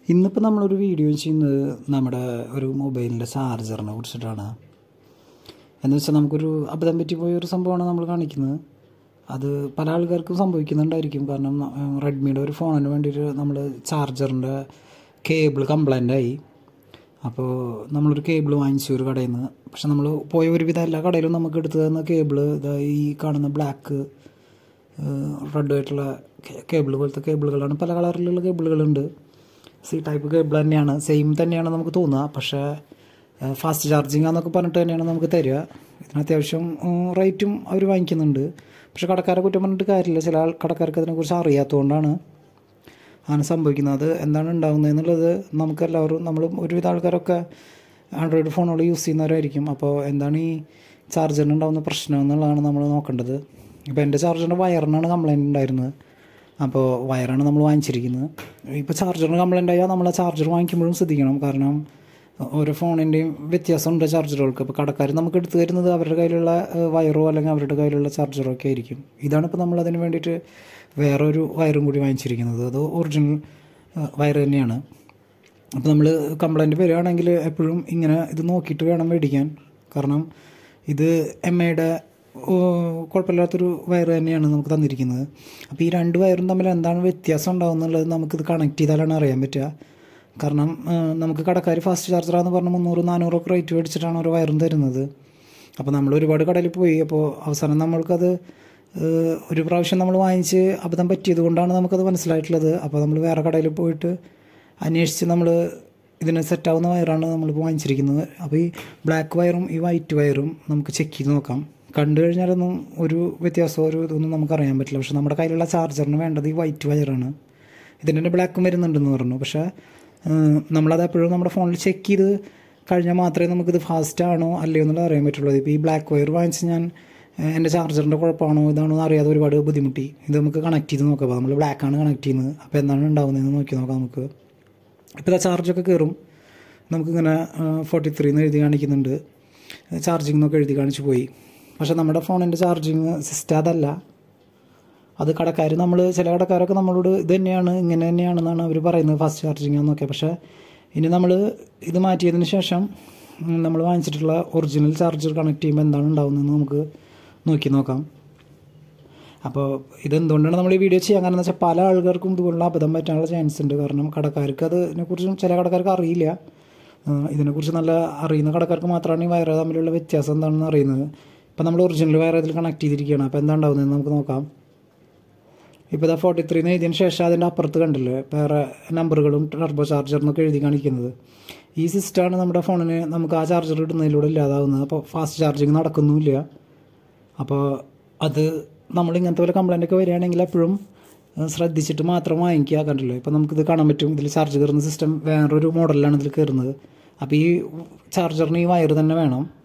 ഇന്നിപ്പോൾ നമ്മളൊരു വീഡിയോ ചെയ്യുന്നത് നമ്മുടെ ഒരു മൊബൈലിൻ്റെ ചാർജറിനെ കുറിച്ചിട്ടാണ് എന്ന് വെച്ചാൽ നമുക്കൊരു അബദ്ധം പറ്റിപ്പോയ ഒരു സംഭവമാണ് നമ്മൾ കാണിക്കുന്നത് അത് പല ആൾക്കാർക്കും സംഭവിക്കുന്നുണ്ടായിരിക്കും കാരണം റെഡ്മിയുടെ ഒരു ഫോണിന് വേണ്ടിയിട്ട് നമ്മൾ ചാർജറിൻ്റെ കേബിൾ കംപ്ലൈൻ്റ് ആയി അപ്പോൾ നമ്മളൊരു കേബിൾ വാങ്ങിച്ചു ഒരു കടയിൽ നിന്ന് പക്ഷെ നമ്മൾ പോയ ഒരുവിധം എല്ലാ കടയിലും നമുക്ക് എടുത്തു തന്ന കേബിൾ ഇതാ ഈ കാണുന്ന ബ്ലാക്ക് റെഡ് ആയിട്ടുള്ള കേബിൾ പോലത്തെ കേബിളുകളാണ് പല കളറിലുള്ള കേബിളുകളുണ്ട് സി ടൈപ്പ് കേബിൾ തന്നെയാണ് സെയിം തന്നെയാണ് നമുക്ക് തോന്നുക പക്ഷേ ഫാസ്റ്റ് ചാർജിങ് എന്നൊക്കെ പറഞ്ഞിട്ട് തന്നെയാണ് നമുക്ക് തരിക ഇതിന് അത്യാവശ്യം റേറ്റും അവർ വാങ്ങിക്കുന്നുണ്ട് പക്ഷെ കടക്കാരെ കുറ്റം പറഞ്ഞിട്ട് കാര്യമില്ല ചില ആൾ കടക്കാർക്ക് അതിനെക്കുറിച്ച് അറിയാത്തതുകൊണ്ടാണ് അങ്ങനെ സംഭവിക്കുന്നത് അത് എന്താണ് ഉണ്ടാകുന്നത് എന്നുള്ളത് നമുക്കെല്ലാവരും നമ്മൾ ഒരുവിധ ആൾക്കാരൊക്കെ ആൻഡ്രോയിഡ് ഫോണുകൾ യൂസ് ചെയ്യുന്നവരായിരിക്കും അപ്പോൾ എന്താണ് ഈ ചാർജറിന് ഉണ്ടാകുന്ന പ്രശ്നം എന്നുള്ളതാണ് നമ്മൾ നോക്കേണ്ടത് ഇപ്പോൾ എൻ്റെ ചാർജറിൻ്റെ വയറിനാണ് കംപ്ലൈൻറ്റ് ഉണ്ടായിരുന്നത് അപ്പോൾ വയറാണ് നമ്മൾ വാങ്ങിച്ചിരിക്കുന്നത് ഇപ്പോൾ ചാർജറിന് കംപ്ലൈൻ്റ് ആയാൽ നമ്മൾ ആ ചാർജർ വാങ്ങിക്കുമ്പോഴും ശ്രദ്ധിക്കണം കാരണം ഓരോ ഫോണിൻ്റെയും വ്യത്യാസമുണ്ട് ചാർജറുകൾക്ക് ഇപ്പോൾ കടക്കാർ നമുക്ക് എടുത്തു തരുന്നത് അവരുടെ കയ്യിലുള്ള വയറോ അല്ലെങ്കിൽ അവരുടെ കയ്യിലുള്ള ചാർജറോ ഒക്കെ ആയിരിക്കും ഇതാണ് ഇപ്പോൾ നമ്മൾ അതിന് വേണ്ടിയിട്ട് വേറൊരു വയറും കൂടി വാങ്ങിച്ചിരിക്കുന്നത് അത് ഒറിജിനൽ വയർ തന്നെയാണ് അപ്പോൾ നമ്മൾ കംപ്ലൈൻറ്റ് വരികയാണെങ്കിൽ എപ്പോഴും ഇങ്ങനെ ഇത് നോക്കിയിട്ട് വേണം മേടിക്കാൻ കാരണം ഇത് എം ഐയുടെ കുഴപ്പമില്ലാത്തൊരു വയർ തന്നെയാണ് നമുക്ക് തന്നിരിക്കുന്നത് അപ്പോൾ ഈ രണ്ട് വയറും തമ്മിൽ എന്താണ് വ്യത്യാസം ഉണ്ടാകുന്നുള്ളത് നമുക്കിത് കണക്ട് ചെയ്താലാണ് അറിയാൻ പറ്റുക കാരണം നമുക്ക് കടക്കാർ ഫാസ്റ്റ് ചാർജറാന്ന് പറഞ്ഞ് മുന്നൂറ് നാനൂറൊക്കെ റേറ്റ് മേടിച്ചിട്ടാണ് ഒരു വയറും തരുന്നത് അപ്പോൾ നമ്മൾ ഒരുപാട് കടയിൽ പോയി അപ്പോൾ അവസാനം നമ്മൾക്കത് ഒരു പ്രാവശ്യം നമ്മൾ വാങ്ങിച്ച് അബദ്ധം പറ്റിയത് കൊണ്ടാണ് നമുക്കത് മനസ്സിലായിട്ടുള്ളത് അപ്പോൾ നമ്മൾ വേറെ കടയിൽ പോയിട്ട് അന്വേഷിച്ച് നമ്മൾ ഇതിന് സെറ്റാവുന്ന വയറാണ് നമ്മളിപ്പോൾ വാങ്ങിച്ചിരിക്കുന്നത് അപ്പോൾ ഈ ബ്ലാക്ക് വയറും ഈ വൈറ്റ് വയറും നമുക്ക് ചെക്ക് ചെയ്ത് നോക്കാം കണ്ടു കഴിഞ്ഞാലൊന്നും ഒരു വ്യത്യാസമോ ഒരു ഇതൊന്നും നമുക്കറിയാൻ പറ്റില്ല പക്ഷേ നമ്മുടെ കയ്യിലുള്ള ചാർജറിന് വേണ്ടത് ഈ വൈറ്റ് വയറാണ് ഇതിൻ്റെ ബ്ലാക്കും വരുന്നുണ്ടെന്ന് പറഞ്ഞു പക്ഷേ നമ്മളത് എപ്പോഴും നമ്മുടെ ഫോണിൽ ചെക്ക് ചെയ്ത് കഴിഞ്ഞാൽ മാത്രമേ നമുക്കിത് ഫാസ്റ്റ് ആണോ അല്ലയോ എന്നുള്ളത് അറിയാൻ പറ്റുള്ളൂ ഇപ്പോൾ ഈ ബ്ലാക്ക് വയർ വാങ്ങിച്ച് ഞാൻ എൻ്റെ ചാർജറിൻ്റെ കുഴപ്പമാണോ ഇതാണോ എന്ന് അറിയാതെ ഒരുപാട് ബുദ്ധിമുട്ടി ഇത് നമുക്ക് കണക്ട് ചെയ്ത് നോക്കാം നമ്മൾ ബ്ലാക്കാണ് കണക്ട് ചെയ്യുന്നത് അപ്പോൾ എന്താണ് ഉണ്ടാകുന്നതെന്ന് നോക്കി നോക്കാം നമുക്ക് ഇപ്പോൾ ഇതാ ചാർജൊക്കെ കയറും നമുക്കിങ്ങനെ ഫോർട്ടി ത്രീ എന്ന് എഴുതി കാണിക്കുന്നുണ്ട് ചാർജിങ് എന്നൊക്കെ എഴുതി കാണിച്ച് പോയി പക്ഷേ നമ്മുടെ ഫോണിൻ്റെ ചാർജിങ് സിസ്റ്റം അതല്ല അത് കടക്കാർ നമ്മൾ ചില കടക്കാരൊക്കെ നമ്മളോട് ഇത് തന്നെയാണ് ഇങ്ങനെ തന്നെയാണെന്നാണ് അവർ പറയുന്നത് ഫാസ്റ്റ് ചാർജിങ് എന്നൊക്കെ പക്ഷേ ഇനി നമ്മൾ ഇത് മാറ്റിയതിന് ശേഷം നമ്മൾ വാങ്ങിച്ചിട്ടുള്ള ഒറിജിനൽ ചാർജർ കണക്ട് ചെയ്യുമ്പോൾ എന്താണ് ഉണ്ടാകുന്നതെന്ന് നമുക്ക് നോക്കി നോക്കാം അപ്പോൾ ഇതെന്തുകൊണ്ടാണ് നമ്മൾ ഈ വീഡിയോ ചെയ്യാൻ കാരണം എന്ന് വെച്ചാൽ പല ആൾക്കാർക്കും ഇതുപോലുള്ള അബദ്ധം പറ്റാനുള്ള ചാൻസ് ഉണ്ട് കാരണം കടക്കാർക്ക് അതിനെക്കുറിച്ചും ചില കടക്കാർക്ക് അറിയില്ല ഇതിനെക്കുറിച്ച് നല്ല അറിയുന്ന കടക്കാർക്ക് മാത്രമാണ് ഈ വയറ് തമ്മിലുള്ള വ്യത്യാസം എന്താണെന്ന് അറിയുന്നത് ഇപ്പോൾ നമ്മൾ ഒറിജിനൽ വയർ ഇതിൽ കണക്ട് ചെയ്തിരിക്കുകയാണ് അപ്പോൾ എന്താ ഉണ്ടാകുന്നതെന്ന് നമുക്ക് നോക്കാം ഇപ്പോൾ ഇതാ ഫോർട്ടി ത്രീ എഴുതിയതിന് ശേഷം അതിൻ്റെ അപ്പുറത്ത് കണ്ടില്ലേ വേറെ നമ്പറുകളും ടർബോ ചാർജറിനൊക്കെ എഴുതി കാണിക്കുന്നത് ഈ സിസ്റ്റമാണ് നമ്മുടെ ഫോണിന് നമുക്ക് ആ ചാർജർ ഇടുന്നതിലൂടെ ഇല്ലാതാവുന്നത് അപ്പോൾ ഫാസ്റ്റ് ചാർജിങ് നടക്കുന്നുമില്ല അപ്പോൾ അത് നമ്മൾ ഇങ്ങനത്തെ പോലെ കംപ്ലൈൻ്റ് ഒക്കെ വരികയാണെങ്കിൽ എപ്പോഴും ശ്രദ്ധിച്ചിട്ട് മാത്രം വാങ്ങിക്കുക കണ്ടല്ലോ ഇപ്പോൾ നമുക്കിത് കാണാൻ പറ്റും ഇതിൽ ചാർജ് കയറുന്ന സിസ്റ്റം വേറൊരു മോഡലിലാണ് ഇതിൽ കയറുന്നത് അപ്പോൾ ഈ ചാർജറിന് ഈ വയർ തന്നെ വേണം